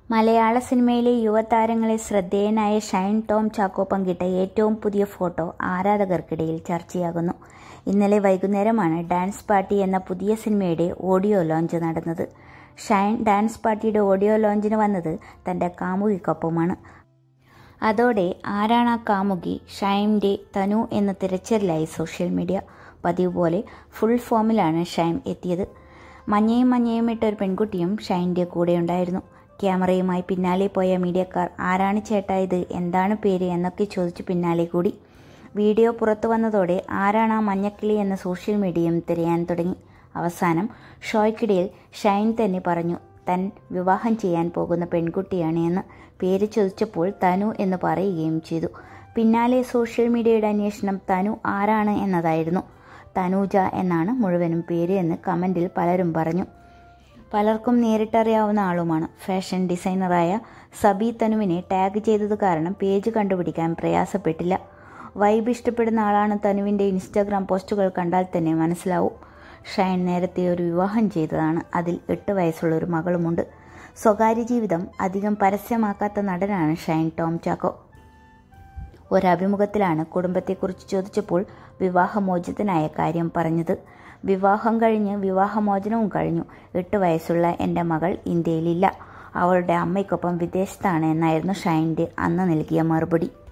മലയാള സിനിമയിലെ യുവതാരങ്ങളെ ശ്രദ്ധേയനായ ഷൈൻ ടോം ചാക്കോ പങ്കിട്ട ഏറ്റവും പുതിയ ഫോട്ടോ ആരാധകർക്കിടയിൽ ചർച്ചയാകുന്നു ഇന്നലെ വൈകുന്നേരമാണ് ഡാൻസ് പാർട്ടി എന്ന പുതിയ സിനിമയുടെ ഓഡിയോ ലോഞ്ച് നടന്നത് ഷൈൻ ഡാൻസ് പാർട്ടിയുടെ ഓഡിയോ ലോഞ്ചിന് വന്നത് തൻ്റെ കാമുകിക്കൊപ്പമാണ് അതോടെ ആരാണ് ആ കാമുകി ഷൈമിൻ്റെ തനു എന്ന തിരച്ചിലായി സോഷ്യൽ മീഡിയ പതിവ് പോലെ ഫുൾ ഫോമിലാണ് ഷൈം എത്തിയത് മഞ്ഞയും മഞ്ഞയും ഇട്ട ഒരു പെൺകുട്ടിയും ഷൈൻ്റെ കൂടെയുണ്ടായിരുന്നു ക്യാമറയുമായി പിന്നാലെ പോയ മീഡിയക്കാർ ആരാണ് ചേട്ടാ ഇത് എന്താണ് പേര് എന്നൊക്കെ ചോദിച്ചു പിന്നാലെ കൂടി വീഡിയോ പുറത്തു വന്നതോടെ ആരാണ് ആ മഞ്ഞക്കിളി എന്ന സോഷ്യൽ മീഡിയയും തിരയാൻ തുടങ്ങി അവസാനം ഷോയ്ക്കിടയിൽ ഷൈൻ തന്നെ പറഞ്ഞു തൻ വിവാഹം ചെയ്യാൻ പോകുന്ന പെൺകുട്ടിയാണ് എന്ന് പേര് ചോദിച്ചപ്പോൾ തനു എന്ന് പറയുകയും ചെയ്തു പിന്നാലെ സോഷ്യൽ മീഡിയയുടെ അന്വേഷണം തനു ആരാണ് എന്നതായിരുന്നു തനൂജ എന്നാണ് മുഴുവനും പേര് എന്ന് കമൻറ്റിൽ പലരും പറഞ്ഞു പലർക്കും നേരിട്ടറിയാവുന്ന ആളുമാണ് ഫാഷൻ ഡിസൈനറായ സബി തനുവിനെ ടാഗ് ചെയ്തത് കാരണം പേജ് കണ്ടുപിടിക്കാൻ പ്രയാസപ്പെട്ടില്ല വൈബ് ഇഷ്ടപ്പെടുന്ന ആളാണ് തനുവിൻ്റെ ഇൻസ്റ്റാഗ്രാം പോസ്റ്റുകൾ കണ്ടാൽ തന്നെ മനസ്സിലാവും ഷൈൻ നേരത്തെ ഒരു വിവാഹം ചെയ്തതാണ് അതിൽ എട്ട് വയസ്സുള്ള ഒരു മകളുമുണ്ട് സ്വകാര്യ ജീവിതം അധികം പരസ്യമാക്കാത്ത നടനാണ് ഷൈൻ ടോം ചാക്കോ ഒരഭിമുഖത്തിലാണ് കുടുംബത്തെക്കുറിച്ച് ചോദിച്ചപ്പോൾ വിവാഹമോചിതനായ കാര്യം പറഞ്ഞത് വിവാഹം കഴിഞ്ഞ് വിവാഹമോചനവും കഴിഞ്ഞു എട്ട് വയസ്സുള്ള എൻ്റെ മകൾ ഇന്ത്യയിലില്ല അവളുടെ അമ്മയ്ക്കൊപ്പം വിദേശത്താണ് എന്നായിരുന്നു ഷൈൻ്റെ അന്ന് നൽകിയ മറുപടി